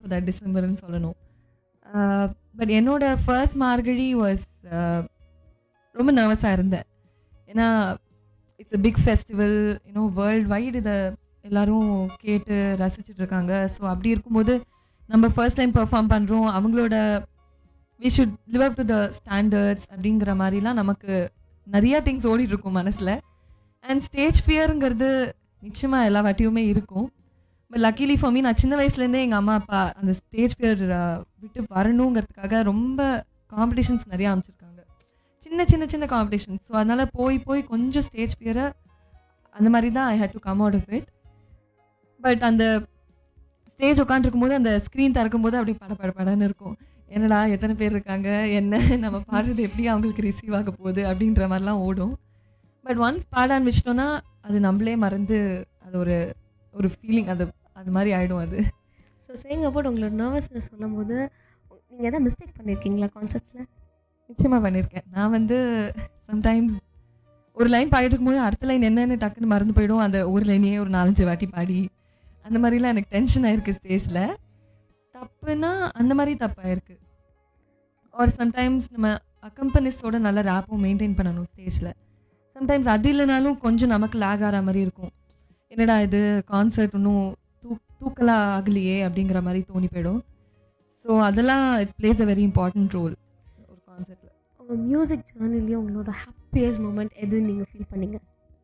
For that டிசம்பர்னு சொல்லணும் but என்னோட first Margazhi was ரொம்ப நர்வஸாக இருந்தேன் ஏன்னா it's a big festival you know world wide இதை எல்லாரும் கேட்டு ரசிச்சுட்டு இருக்காங்க ஸோ அப்படி இருக்கும்போது நம்ம ஃபர்ஸ்ட் டைம் பெர்ஃபார்ம் பண்ணுறோம் அவங்களோட we should live up to the standards அப்படிங்கிற மாதிரிலாம் நமக்கு நிறைய திங்ஸ் ஓடிட்டு இருக்கும் மனசில் அண்ட் ஸ்டேஜ் ஃபியருங்கிறது நிச்சயமாக எல்லா வாட்டியுமே இருக்கும் பட் லக்கிலி ஃபார் மீ நான் சின்ன வயசுலேருந்தே எங்கள் அம்மா அப்பா அந்த ஸ்டேஜ் ஃபியர் விட்டு வரணுங்கிறதுக்காக ரொம்ப காம்படிஷன்ஸ் நிறையா அமைச்சிருக்காங்க சின்ன சின்ன சின்ன காம்படிஷன்ஸ் ஸோ அதனால் போய் போய் கொஞ்சம் ஸ்டேஜ் ஃபியரை அந்த மாதிரி தான் I had to come out of it but அந்த ஸ்டேஜ் உட்காந்துருக்கும் போது அந்த ஸ்க்ரீன் திறக்கும் போது அப்படி பட பட படன்னு இருக்கும் என்னடா எத்தனை பேர் இருக்காங்க என்ன நம்ம பாடுறது எப்படி அவங்களுக்கு ரிசீவ் ஆக போகுது அப்படின்ற மாதிரிலாம் ஓடும் பட் ஒன்ஸ் பாட ஆரம்பிச்சிட்டோன்னா அது நம்மளே மறந்து அது ஒரு ஒரு ஃபீலிங் அது அது மாதிரி ஆகிடும் அது ஸோ சேங் அபவுட் உங்களோட நர்வஸ்னஸ் சொல்லும்போது நீங்கள் எதாவது மிஸ்டேக் பண்ணியிருக்கீங்களா கான்செப்ட்ஸில் நிச்சயமாக பண்ணியிருக்கேன் நான் வந்து சம்டைம்ஸ் ஒரு லைன் பாடிட்டு இருக்கும்போது அடுத்த லைன் என்னன்னு டக்குன்னு மறந்து போயிடும் அந்த ஒரு லைனையே ஒரு நாலஞ்சு வாட்டி பாடி அந்த மாதிரிலாம் எனக்கு டென்ஷன் ஆயிருக்கு ஸ்டேஜில் தப்புனா அந்த மாதிரி தப்பாயிருக்கு ஒரு சம்டைம்ஸ் நம்ம அக்கம்பனிஸோட நல்ல ரேப்பும் மெயின்டைன் பண்ணணும் ஸ்டேஜில் சம்டைம்ஸ் அது இல்லைனாலும் கொஞ்சம் நமக்கு லேக் ஆகிற மாதிரி இருக்கும் என்னடா இது கான்சர்ட் இன்னும் தூ தூக்கலாக ஆகலையே அப்படிங்கிற மாதிரி தோணி போயிடும் ஸோ அதெல்லாம் it plays a very important role ஒரு கான்சர்ட்டில் உங்கள் மியூசிக் ஜேர்னிலேயே உங்களோட ஹாப்பியஸ்ட் மூமெண்ட் எது நீங்கள் ஃபீல் பண்ணீங்க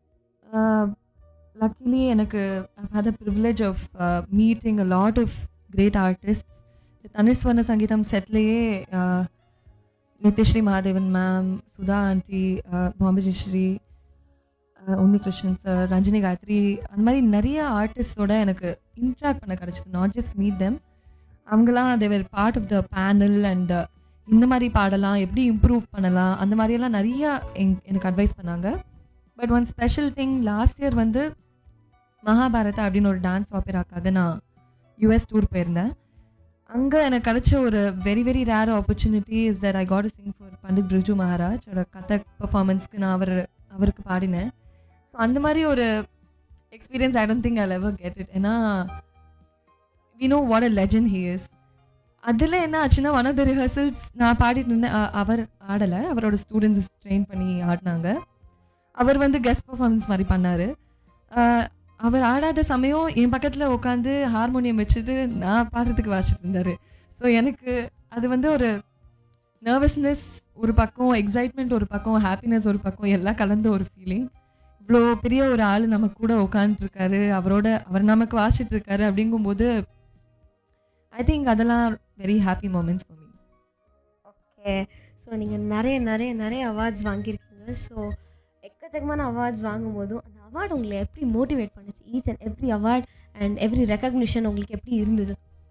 லக்கிலி எனக்கு I had a privilege of meeting a lot of great artist தனுஸ்வர்ண சங்கீதம் செட்லேயே Nithyasree Mahadevan ma'am Sudha aunty Muhammad Sri Unnikrishnan sir Ranjani Gayatri அந்த மாதிரி நிறைய ஆர்டிஸ்டோட எனக்கு இன்ட்ராக்ட் பண்ண கிடச்சிது நாட் ஜஸ்ட் மீட் தெம் அவங்களாம் they were part of the panel and இந்த மாதிரி பாடலாம் எப்படி இம்ப்ரூவ் பண்ணலாம் அந்த மாதிரியெல்லாம் நிறையா எங் எனக்கு அட்வைஸ் பண்ணாங்க but one special thing last year வந்து மகாபாரதா அப்படின்னு ஒரு டான்ஸ் ஆப்பராக்காக நான் யூஎஸ் டூர் போயிருந்தேன் அங்கே எனக்கு கிடைச்ச ஒரு very very rare opportunity is that I got sing for Pandit Birju Maharaj ஒரு கதக் பர்ஃபார்மன்ஸ்க்கு நான் அவர் அவருக்கு பாடினேன் ஸோ அந்த மாதிரி ஒரு experience I don't think I ever get it ஏன்னா we know what a legend he is அதில் என்ன ஆச்சுன்னா ஒன் ஆஃப் த ரிஹர்சல்ஸ் நான் பாடிட்டு இருந்தேன் அ- அவர் ஆடலை அவரோட ஸ்டூடெண்ட்ஸ் ட்ரெயின் பண்ணி ஆடினாங்க அவர் வந்து கெஸ்ட் பர்ஃபார்மன்ஸ் மாதிரி பண்ணார் அவர் ஆடாத சமயம் என் பக்கத்தில் உட்காந்து ஹார்மோனியம் வச்சுட்டு நான் பாடுறதுக்கு வாசிட்டு இருந்தார் ஸோ எனக்கு அது வந்து ஒரு நர்வஸ்னஸ் ஒரு பக்கம் எக்ஸைட்மெண்ட் ஒரு பக்கம் ஹாப்பினஸ் ஒரு பக்கம் எல்லாம் கலந்த ஒரு ஃபீலிங் இவ்வளோ பெரிய ஒரு ஆள் நம்ம கூட உட்காந்துருக்காரு அவரோட அவர் நமக்கு வாசிட்டு இருக்காரு அப்படிங்கும்போது ஐ திங்க் அதெல்லாம் very happy moments for me okay so நீங்கள் நிறைய நிறைய நிறைய அவார்ட்ஸ் வாங்கியிருக்கீங்க ஸோ எக்கச்சக்கமான அவார்ட்ஸ் வாங்கும்போதும் அந்த அவார்டு உங்களை எப்படி மோட்டிவேட் பண்ணுச்சு each and every award and every recognition உங்களுக்கு எப்படி இருந்தது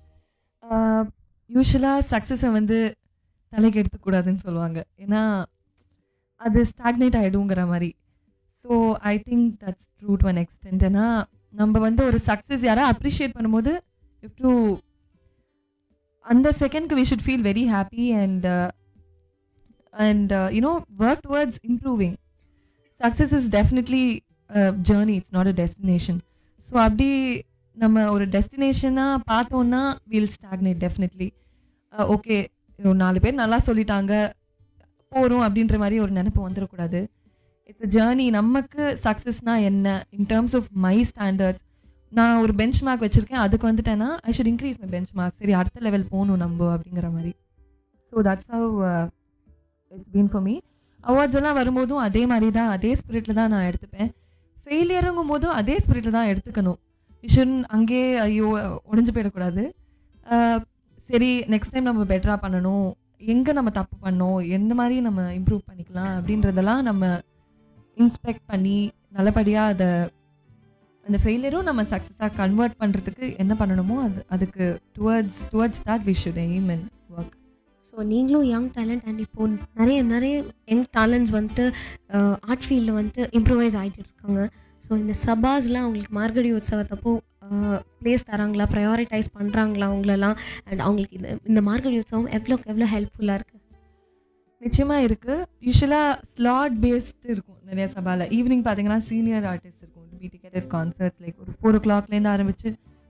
யூஸ்வலாக சக்ஸஸை வந்து தலைக்கு எடுத்துக்கூடாதுன்னு சொல்லுவாங்க ஏன்னா அது ஸ்டாக்னேட் ஆகிடுங்கிற மாதிரி so I think that's true to an extent ஏன்னா நம்ம வந்து ஒரு சக்ஸஸ் யாராவது அப்ரிஷியேட் பண்ணும்போது இஃப் டு அந்த செகண்ட்க்கு we should feel very happy and and you know work towards improving success is definitely journey it's not a destination so அப்படி நம்ம ஒரு டெஸ்டினேஷனாக பார்த்தோன்னா வில் ஸ்டாக்னேட் டெஃபினெட்லி ஓகே ஒரு நாலு பேர் நல்லா சொல்லிட்டாங்க போகிறோம் அப்படின்ற மாதிரி ஒரு நினைப்பு வந்துடக்கூடாது இட்ஸ் ஜேர்னி நமக்கு சக்ஸஸ்னால் என்ன in terms of my standards நான் ஒரு பெஞ்ச் மார்க் வச்சுருக்கேன் அதுக்கு வந்துட்டேன்னா I should increase my bench mark சரி அடுத்த லெவல் போகணும் நம்ம அப்படிங்கிற மாதிரி so that's how it's been for me awards எல்லாம் வரும்போதும் அதே மாதிரி தான் அதே ஸ்பிரிட்டில் தான் நான் எடுத்துப்பேன் ஃபெயிலியருங்கும் போதும் அதே ஸ்பிரிட்டில் தான் எடுத்துக்கணும் விஷன் அங்கேயே ஐயோ உடஞ்சு போயிடக்கூடாது ஆஹ் சரி நெக்ஸ்ட் டைம் நம்ம பெட்டராக பண்ணணும் எங்கே நம்ம தப்பு பண்ணோம் எந்த மாதிரி நம்ம இம்ப்ரூவ் பண்ணிக்கலாம் அப்படின்றதெல்லாம் நம்ம இன்ஸ்பெக்ட் பண்ணி நல்லபடியாக அதை அந்த ஃபெயிலியரும் நம்ம சக்ஸஸாக கன்வெர்ட் பண்ணுறதுக்கு என்ன பண்ணணுமோ அது அதுக்கு towards towards that we should aim and work so நீங்களும் யங் டேலண்ட் அண்ட் இப்போ நிறைய நிறைய யங் டேலண்ட்ஸ் வந்துட்டு ஆர்ட் ஃபீல்டில் வந்துட்டு இம்ப்ரூவைஸ் ஆகிட்டு இருக்காங்க ஸோ இந்த சபாஸ்லாம் அவங்களுக்கு மார்கழி உற்சவத்தப்போ ப்ளேஸ் தராங்களா ப்ரையாரிட்டைஸ் பண்ணுறாங்களா அவங்களெல்லாம் அண்ட் அவங்களுக்கு இந்த இந்த மார்கழி உற்சவம் எவ்வளோக்கு எவ்வளோ ஹெல்ப்ஃபுல்லாக இருக்குது நிச்சயமாக இருக்குது யூஸ்வலாக ஸ்லாட் பேஸ்டு இருக்கும் நிறைய சபாவில் ஈவினிங் பார்த்தீங்கன்னா சீனியர் ஆர்டிஸ்ட் இருக்கும் to be ticketed concerts like ஒரு ஃபோர் ஓ கிளாக்லேருந்து ஆரம்பிச்சு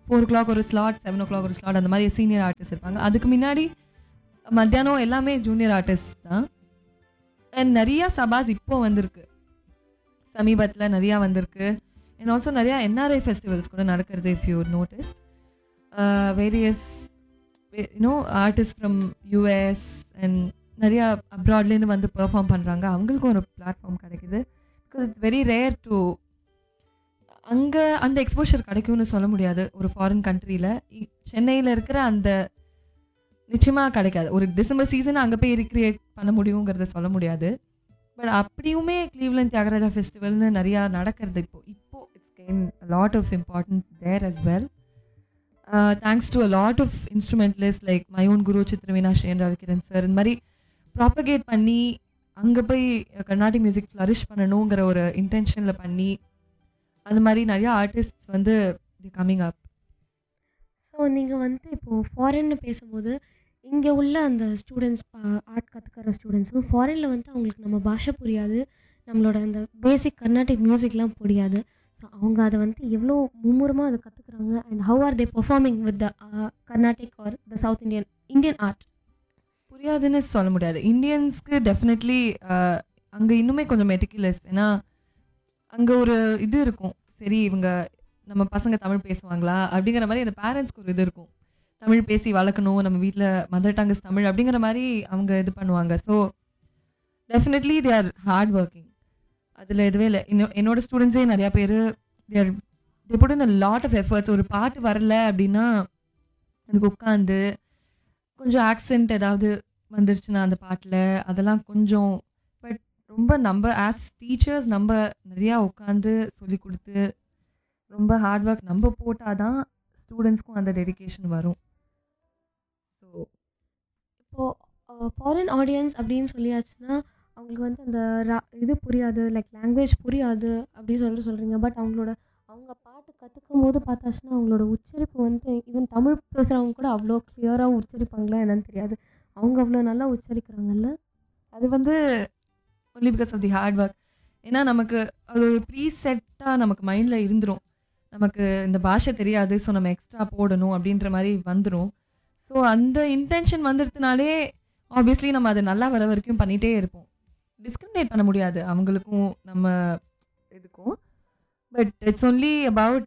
ஃபோர் ஓ கிளாக் ஒரு ஸ்லாட் செவன் ஓ கிளாக் ஒரு ஸ்லாட் அந்த மாதிரி சீனியர் ஆர்டிஸ்ட் இருப்பாங்க அதுக்கு முன்னாடி மத்தியானம் எல்லாமே ஜூனியர் ஆர்டிஸ்ட் தான் அண்ட் நிறையா சபாஸ் இப்போ வந்திருக்கு சமீபத்தில் நிறையா வந்திருக்கு அண்ட் ஆல்சோ நிறையா என்ஆர்ஐ ஃபெஸ்டிவல்ஸ் கூட நடக்கிறது if you notice various you know artist from US and நிறையா அப்ராட்லேருந்து வந்து பெர்ஃபார்ம் பண்ணுறாங்க அவங்களுக்கும் ஒரு பிளாட்ஃபார்ம் கிடைக்குது because it's very rare to அங்கே அந்த எக்ஸ்போஷர் கிடைக்கும்னு சொல்ல முடியாது ஒரு ஃபாரின் கண்ட்ரியில் சென்னையில் இருக்கிற அந்த நிச்சயமாக கிடைக்காது ஒரு டிசம்பர் சீசன் அங்கே போய் ரீக்ரியேட் பண்ண முடியுங்கிறத சொல்ல முடியாது பட் அப்படியுமே கிளீவ்லண்ட் தியாகராஜா ஃபெஸ்டிவல்னு நிறையா நடக்கிறது இப்போ இப்போ it's gain lot of importance there as well thanks to a lot of instrumentalist like my own guru Chitravina Sri Ravikiran sir இந்த மாதிரி ப்ராப்பகேட் பண்ணி அங்கே போய் கர்நாடிக் மியூசிக் ஃப்ளரிஷ் பண்ணணுங்கிற ஒரு இன்டென்ஷனில் பண்ணி அந்த மாதிரி நிறையா ஆர்டிஸ்ட் வந்து கம்மிங் அப் ஸோ நீங்கள் வந்து இப்போது ஃபாரின்னு பேசும்போது இங்கே உள்ள அந்த ஸ்டூடெண்ட்ஸ் ஆர்ட் கற்றுக்கிற ஸ்டூடெண்ட்ஸும் ஃபாரினில் வந்து அவங்களுக்கு நம்ம பாஷை புரியாது நம்மளோட அந்த பேசிக் கர்நாடிக் மியூசிக்லாம் புரியாது ஸோ அவங்க அதை வந்து எவ்வளோ மும்முரமாக அதை கற்றுக்குறாங்க and how are they performing with the Carnatic or the south Indian Indian art புரியாதுன்னு சொல்ல முடியாது இந்தியன்ஸ்க்கு டெஃபினெட்லி அங்கே இன்னுமே கொஞ்சம் மெட்டிகுலஸ் ஏன்னா அங்கே ஒரு இது இருக்கும் சரி இவங்க நம்ம பசங்க தமிழ் பேசுவாங்களா அப்படிங்கிற மாதிரி அந்த பேரண்ட்ஸ்க்கு ஒரு இது இருக்கும் தமிழ் பேசி வளர்க்கணும் நம்ம வீட்டில் மதர் டங்கஸ் தமிழ் அப்படிங்கிற மாதிரி அவங்க இது பண்ணுவாங்க so definitely they are hard working அதில் எதுவே இல்லை இன்னும் என்னோட ஸ்டூடெண்ட்ஸே நிறையா பேர் there they put in lot of efforts ஒரு பாட்டு வரல அப்படின்னா எனக்கு உட்காந்து கொஞ்சம் ஆக்சென்ட் ஏதாவது வந்துருச்சுன்னா அந்த பாட்டில் அதெல்லாம் கொஞ்சம் பட் ரொம்ப நம்ம ஆஸ் டீச்சர்ஸ் நம்ம நிறையா உட்காந்து சொல்லி கொடுத்து ரொம்ப ஹார்ட் ஒர்க் நம்ம போட்டால் தான் ஸ்டூடெண்ட்ஸ்க்கும் அந்த டெடிகேஷன் வரும் ஸோ இப்போது ஃபாரின் ஆடியன்ஸ் அப்படின்னு சொல்லியாச்சுன்னா அவங்களுக்கு வந்து அந்த ரா- இது புரியாது லைக் லாங்குவேஜ் புரியாது அப்படின்னு சொல்லிட்டு சொல்கிறீங்க பட் அவங்களோட அவங்க பாட்டு கற்றுக்கும் போது பார்த்தாச்சுன்னா அவங்களோட உச்சரிப்பு வந்து ஈவன் தமிழ் பேசுகிறவங்க கூட அவ்வளோ கிளியராக உச்சரிப்பாங்களா என்னன்னு தெரியாது அவங்க அவ்வளோ நல்லா உச்சரிக்கிறாங்கல்ல அது வந்து only because of the hard work ஏன்னா நமக்கு அது ஒரு ப்ரீ செட்டாக நமக்கு மைண்டில் இருந்துரும் நமக்கு இந்த பாஷை தெரியாது ஸோ நம்ம எக்ஸ்ட்ரா போடணும் அப்படின்ற மாதிரி வந்துடும் ஸோ அந்த இன்டென்ஷன் வந்துடுறதுனாலே ஆப்வியஸ்லி நம்ம அது நல்லா வர வரைக்கும் பண்ணிகிட்டே இருப்போம் டிஸ்கிரிமினேட் பண்ண முடியாது அவங்களுக்கும் நம்ம இதுக்கும் but it's only about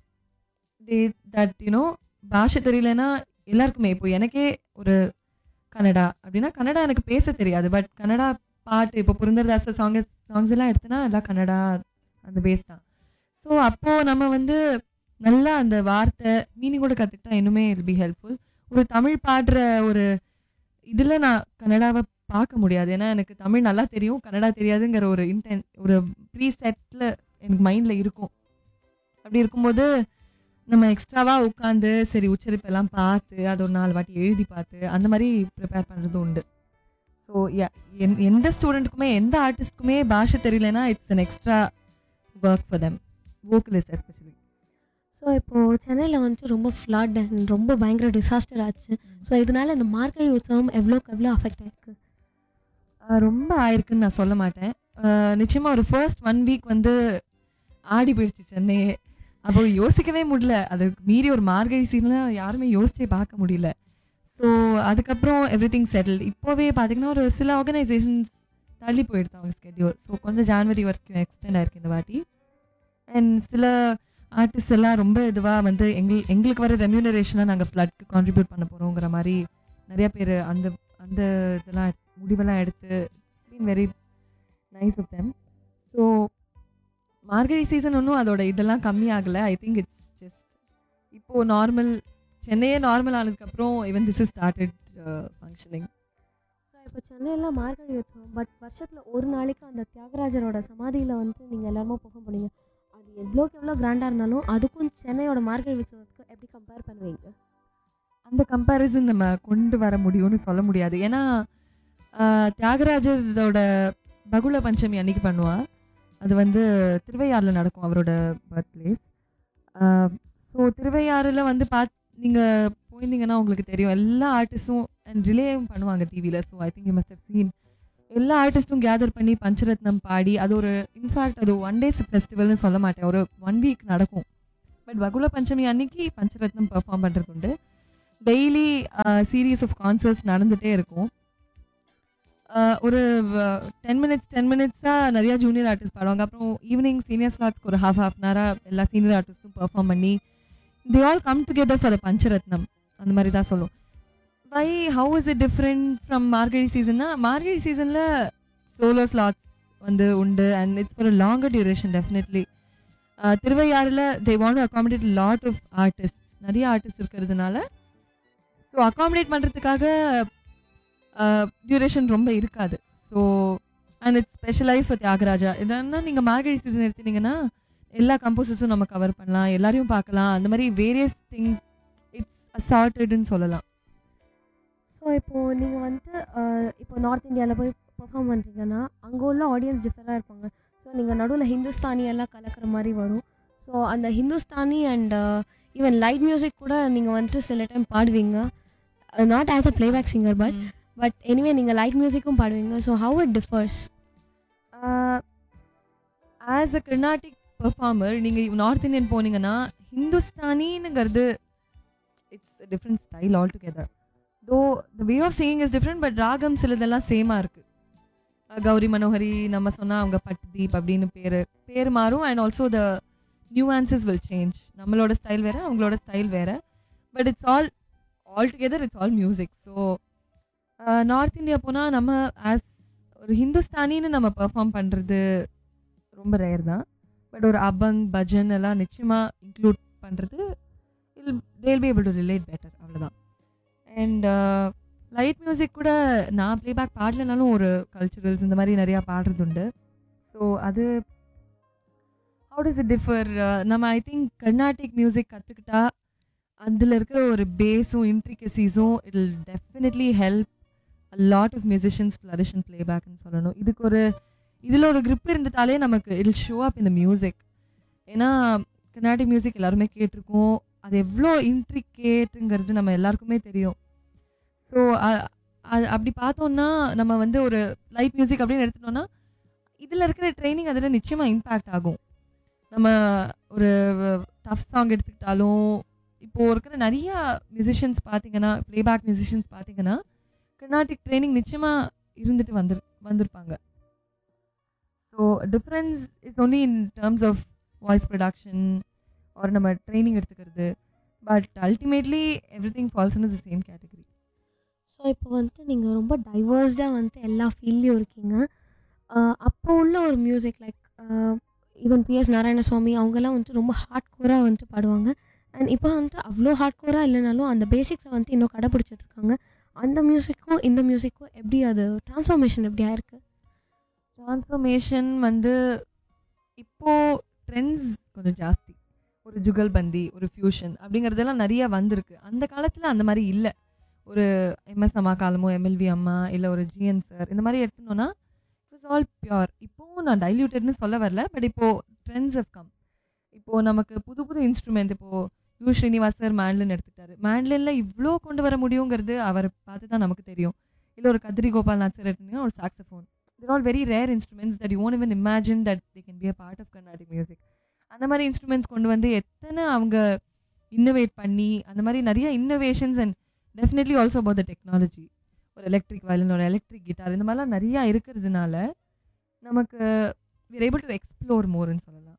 they that you know பாஷை தெரியலனா எல்லாருக்குமே இப்போ எனக்கே ஒரு கன்னடா அப்படின்னா கன்னடா எனக்கு பேச தெரியாது பட் கன்னடா பாட்டு இப்போ புரந்தரதாச சாங் சாங்ஸ் எல்லாம் எடுத்தனா எல்லாம் கன்னடா அந்த பேஸ் தான் ஸோ அப்போது நம்ம வந்து நல்லா அந்த வார்த்தை மீனிங்கோட கற்றுக்கிட்டா இன்னுமே இல் பி ஹெல்ப்ஃபுல் ஒரு தமிழ் பாடுற ஒரு இதில் நான் கன்னடாவை பார்க்க முடியாது ஏன்னா எனக்கு தமிழ் நல்லா தெரியும் கன்னடா தெரியாதுங்கிற ஒரு இன்டென் ஒரு ப்ரீ செட்டில் எனக்கு மைண்டில் இருக்கும் அப்படி இருக்கும்போது நம்ம எக்ஸ்ட்ராவாக உட்காந்து சரி உச்சரிப்பெல்லாம் பார்த்து அது ஒரு நாலு வாட்டி எழுதி பார்த்து அந்த மாதிரி ப்ரிப்பேர் பண்ணுறது உண்டு ஸோ எந்த ஸ்டூடெண்ட்டுக்குமே எந்த ஆர்டிஸ்ட்க்குமே பாஷை தெரியலனா it's an extra work for them vocalist especially so இப்போது சென்னையில் வந்துட்டு ரொம்ப ஃப்ளட் அண்ட் ரொம்ப பயங்கர டிசாஸ்டர் ஆச்சு ஸோ இதனால இந்த மார்கழி உற்சவம் எவ்வளோக்கு எவ்வளோ அஃபெக்ட் ஆயிருக்கு ரொம்ப ஆயிருக்குன்னு நான் சொல்ல மாட்டேன் நிச்சயமாக ஒரு ஃபர்ஸ்ட் ஒன் வீக் வந்து ஆடி போயிடுச்சு சென்னையே அப்போ யோசிக்கவே முடியல அது மீறி ஒரு மார்கழி சீசன்லாம் யாருமே யோசிச்சே பார்க்க முடியல ஸோ அதுக்கப்புறம் எவ்ரி திங் செட்டில் இப்போவே பார்த்தீங்கன்னா ஒரு சில ஆர்கனைசேஷன்ஸ் தள்ளி போயிடுது அவங்க ஸ்கெடியூல் ஸோ கொஞ்சம் ஜான்வரி வரைக்கும் எக்ஸ்டெண்ட் ஆயிருக்கு இந்த வாட்டி அண்ட் சில ஆர்டிஸ்ட் எல்லாம் ரொம்ப இதுவாக வந்து எங்கள் எங்களுக்கு வர ரெம்யூனரேஷனாக நாங்கள் ஃப்ளட்க்கு கான்ட்ரிபியூட் பண்ண போகிறோங்கிற மாதிரி நிறைய பேர் அந்த அந்த இதெல்லாம் முடிவெல்லாம் எடுத்து been very nice of them so Margazhi season ஒன்றும் அதோட இதெல்லாம் கம்மி ஆகலை ஐ திங்க் இட்ஸ் ஜஸ்ட் இப்போது நார்மல் சென்னையே நார்மல் ஆனதுக்கப்புறம் even this is started functioning so இப்போ சென்னையில் மார்கழி உற்சவம் பட் வருஷத்தில் ஒரு நாளைக்கு அந்த தியாகராஜரோட சமாதியில் வந்து நீங்கள் எல்லாருமே பெர்ஃபார்ம் பண்ணீங்க அது எவ்வளோக்கு எவ்வளோ கிராண்டாக இருந்தாலும் அதுக்கும் சென்னையோட மார்கழி உற்சவத்துக்கு எப்படி கம்பேர் பண்ணுவீங்க அந்த கம்பேரிசன் நம்ம கொண்டு வர முடியும்னு சொல்ல முடியாது ஏன்னா ஆஹ், தியாகராஜரோட பகுல பஞ்சமி அன்னைக்கு பண்ணுவா அது வந்து திருவையாறில் நடக்கும் அவரோட பர்த் பிளேஸ் ஸோ திருவையாறில் வந்து பாத் நீங்கள் போயிருந்தீங்கன்னா உங்களுக்கு தெரியும் எல்லா ஆர்டிஸ்டும் அண்ட் ரிலேவும் பண்ணுவாங்க டிவியில் so I think you must have seen எல்லா ஆர்டிஸ்ட்டும் கேதர் பண்ணி பஞ்சரத்னம் பாடி அது ஒரு இன்ஃபேக்ட் அது ஒன் டேஸ் ஃபெஸ்டிவல்னு சொல்ல மாட்டேன் ஒரு ஒன் வீக் நடக்கும் பட் பகுல பஞ்சமி அன்னைக்கு பஞ்சரத்னம் பெர்ஃபார்ம் பண்ணுறது உண்டு டெய்லி சீரீஸ் ஆஃப் கான்சர்ட்ஸ் நடந்துகிட்டே இருக்கும் ஆஹ் ஒரு டென் மினிட்ஸ் டென் மினிட்ஸாக நிறையா ஜூனியர் ஆர்டிஸ்ட் பாடுவாங்க அப்புறம் ஈவினிங் சீனியர் ஸ்லாட்ஸ்க்கு ஒரு ஹாஃப் ஹாஃப் நேராக எல்லா சீனியர் ஆர்டிஸ்ட்டும் பெர்ஃபார்ம் பண்ணி they all come together for the Pancharatnam அந்த மாதிரி தான் சொல்லும் why how is it different from Margazhi சீசன்னா மார்கழி சீசனில் சோலோ ஸ்லாட்ஸ் வந்து உண்டு and it's for longer duration definitely திருவையாறில் they want accommodate lot of artist நிறைய ஆர்டிஸ்ட் இருக்கிறதுனால ஸோ அகாமடேட் பண்ணுறதுக்காக டியூரேஷன் ரொம்ப இருக்காது so and it's specialise for Thyagaraja இதனா நீங்கள் மார்கழி சீசன் எடுத்தீங்கன்னா எல்லா கம்போசர்ஸும் நம்ம கவர் பண்ணலாம் எல்லாரையும் பார்க்கலாம் அந்த மாதிரி வேரியஸ் திங்ஸ் இட்ஸ் அசார்ட்டட்னு சொல்லலாம் ஸோ இப்போது நீங்கள் வந்துட்டு அஹ், இப்போ நார்த் இந்தியாவில் போய் பெர்ஃபார்ம் பண்ணுறீங்கன்னா அங்கே உள்ள ஆடியன்ஸ் டிஃப்ரெண்டாக இருப்பாங்க ஸோ நீங்கள் நடுவில் ஹிந்துஸ்தானி எல்லாம் கலக்கிற மாதிரி வரும் ஸோ அந்த Hindustani and even light music கூட நீங்கள் வந்துட்டு சில டைம் பாடுவீங்க not as a playback singer but but anyway நீங்கள் லைட் மியூசிக்கும் பாடுவீங்க so how it differs as a Carnatic performer நீங்கள் நார்த் இந்தியன் போனீங்கன்னா ஹிந்துஸ்தானிங்கிறது it's different style all together though the way of singing is different but ராகம் சிலதெல்லாம் சேமாக இருக்குது கௌரி மனோஹரி நம்ம சொன்னால் அவங்க பட்டுதீப் அப்படின்னு பேர் பேர் மாறும் and also the nuances will change நம்மளோட ஸ்டைல் வேறு அவங்களோட ஸ்டைல் வேறு but it's all all together it's all music so north India போனால் நம்ம ஆஸ் ஒரு ஹிந்துஸ்தானின்னு நம்ம பெர்ஃபார்ம் பண்ணுறது ரொம்ப ரேர் தான் பட் ஒரு அபங் பஜன் எல்லாம் நிச்சயமாக இன்க்ளூட் பண்ணுறது இல் they'll be able to relate better அவ்வளோதான் அண்ட் லைட் மியூசிக் கூட நான் ப்ளேபேக் பாடலைனாலும் ஒரு கல்ச்சுரல்ஸ் இந்த மாதிரி நிறையா பாடுறது உண்டு ஸோ அது ஹவு டஸ் இட் டிஃபர் நம்ம ஐ திங்க் கர்நாடிக் மியூசிக் கற்றுக்கிட்டா அதில் இருக்கிற ஒரு பேஸும் இன்ட்ரிகசிஸும் it will definitely help lot of musicians flourish and ப்ளேபேக்னு சொல்லணும் இதுக்கு ஒரு இதில் ஒரு grip இருந்துட்டாலே நமக்கு இல் ஷோ அப் இந்த மியூசிக் ஏன்னா கர்நாடிக் மியூசிக் எல்லாருமே கேட்டிருக்கோம் அது எவ்வளோ இன்ட்ரிகேட்டுங்கிறது நம்ம எல்லாருக்குமே தெரியும் ஸோ அது அப்படி பார்த்தோம்னா நம்ம வந்து ஒரு லைட் மியூசிக் அப்படின்னு எடுத்துட்டோம்னா இதில் இருக்கிற ட்ரைனிங் அதில் நிச்சயமாக இம்பேக்ட் ஆகும் நம்ம ஒரு டஃப் சாங் எடுத்துக்கிட்டாலும் இப்போது இருக்கிற நிறையா மியூசிஷியன்ஸ் பார்த்தீங்கன்னா ப்ளேபேக் மியூசிஷியன்ஸ் பார்த்தீங்கன்னா கர்நாடிக் ட்ரைனிங் நிச்சயமாக இருந்துட்டு வந்து வந்திருப்பாங்க so difference is only in terms of voice production ஒரு நம்ம ட்ரைனிங் எடுத்துக்கிறது but ultimately everything falls in the same category so இப்போ வந்துட்டு நீங்கள் ரொம்ப டைவர்ஸ்டாக வந்துட்டு எல்லா ஃபீல்ட்லேயும் இருக்கீங்க ஆஹ் அப்போ உள்ள ஒரு music like even B S Narayanaswamy அவங்கெல்லாம் வந்துட்டு ரொம்ப ஹார்ட் கோராக வந்துட்டு பாடுவாங்க அண்ட் இப்போ வந்துட்டு அவ்வளோ ஹார்ட் கோராக இல்லைனாலும் அந்த பேசிக்ஸை வந்துட்டு இன்னும் கடைப்பிடிச்சிட்டு இருக்காங்க அந்த மியூசிக்கும் இந்த மியூசிக்கும் எப்படி அது ட்ரான்ஸ்ஃபார்மேஷன் எப்படி ஆயிருக்கு ட்ரான்ஸ்ஃபர்மேஷன் வந்து இப்போது ட்ரெண்ட்ஸ் கொஞ்சம் ஜாஸ்தி ஒரு ஜுகல்பந்தி ஒரு ஃபியூஷன் அப்படிங்கிறதெல்லாம் நிறைய வந்திருக்கு அந்த காலத்தில் அந்த மாதிரி இல்லை ஒரு எம்எஸ் அம்மா காலமோ எம்எல்வி அம்மா இல்லை ஒரு ஜிஎன் சார் இந்த மாதிரி எடுத்துனோன்னா இட்ஸ் ஆல் பியூர் இப்போவும் நான் டைல்யூட்டட்னு சொல்ல வரல பட் இப்போது ட்ரெண்ட்ஸ் have கம் இப்போது நமக்கு புது புது இன்ஸ்ட்ருமெண்ட் இப்போது யூ ஸ்ரீனிவாஸ் சார் மேண்ட்லின் எடுத்துட்டாரு மேண்ட்லினில் இவ்வளோ கொண்டு வர முடியுங்கிறது அவர் பார்த்து தான் நமக்கு தெரியும் இல்லை ஒரு கதிரி கோபால்நாத் சார் எடுத்தீங்கன்னா ஒரு saxophone they're all very rare instruments that you won't even imagine that they can be a part of Carnatic music. அந்த மாதிரி இன்ஸ்ட்ருமெண்ட்ஸ் கொண்டு வந்து எத்தனை அவங்க இன்னோவேட் பண்ணி அந்த மாதிரி நிறைய innovations and definitely also about the technology ஒரு எலக்ட்ரிக் வயலின் ஒரு எலக்ட்ரிக் கிட்டார் இந்த மாதிரிலாம் நிறையா இருக்கிறதுனால நமக்கு we're able டு எக்ஸ்ப்ளோர் மோர்னு சொல்லலாம்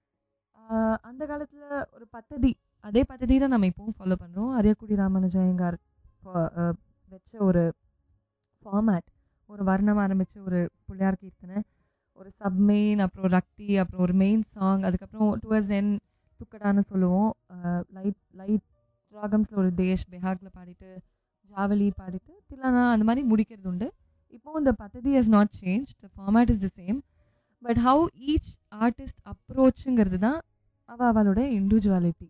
ஆஹ் அந்த காலத்தில் ஒரு பத்ததி அதே பத்ததி தான் நம்ம இப்போவும் ஃபாலோ பண்ணுறோம் அரியக்குடி ராமானுஜயங்கார் ஃபா- ஆஹ் வச்ச ஒரு ஃபார்மேட் ஒரு வர்ணம் ஆரம்பித்து ஒரு புள்ளியார் கீர்த்தனை ஒரு சப்மெயின் அப்புறம் ரக்தி அப்புறம் ஒரு மெயின் சாங் அதுக்கப்புறம் டுவர்ஸ் என் துக்கடான்னு சொல்லுவோம் லைட் லைட் ராகம்ஸில் ஒரு தேஷ் பெஹாக்கில் பாடிட்டு ஜாவலி பாடிட்டு தில்லானா அந்த மாதிரி முடிக்கிறது உண்டு இப்போ இந்த பத்ததி has not change the format is the same but how each artist அப்ரோச்சுங்கிறது தான் அவ அவளோட இண்டிவிஜுவாலிட்டி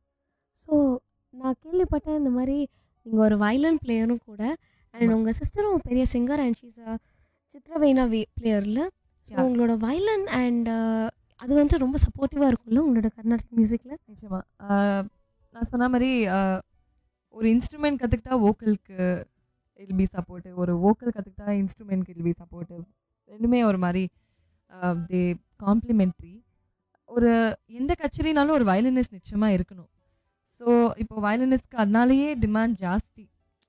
ஸோ நான் கேள்விப்பட்டேன் இந்த மாதிரி நீங்கள் ஒரு வயலன் பிளேயரும் கூட அண்ட் ஆமா. உங்கள் சிஸ்டரும் பெரிய சிங்கர் அண்ட் ஷீஸ் சித்ரவேணா வே பிளேயரில் ஸோ Yeah. உங்களோட வயலன் அண்ட் அது வந்துட்டு ரொம்ப சப்போர்ட்டிவாக இருக்கும்ல உங்களோட கர்நாடிக் மியூசிக்கில் நிச்சயமா ஆஹ் நான் சொன்ன மாதிரி ஆஹ் ஒரு இன்ஸ்ட்ருமெண்ட் கற்றுக்கிட்டா வோக்கலுக்கு will be supportive ora vocal கற்றுக்கிட்டா இன்ஸ்ட்ருமெண்ட்க்கு இல் பி சப்போர்ட்டிவ் ரெண்டுமே ஒரு மாதிரி தே காம்ப்ளிமெண்ட்ரி ஒரு எந்த கச்சேரினாலும் ஒரு வயலினிஸ்ட் நிச்சயமா இருக்கணும். ஸோ இப்போ வயலினிஸ்ட்க்கு அதனாலேயே டிமாண்ட் ஜாஸ்தி.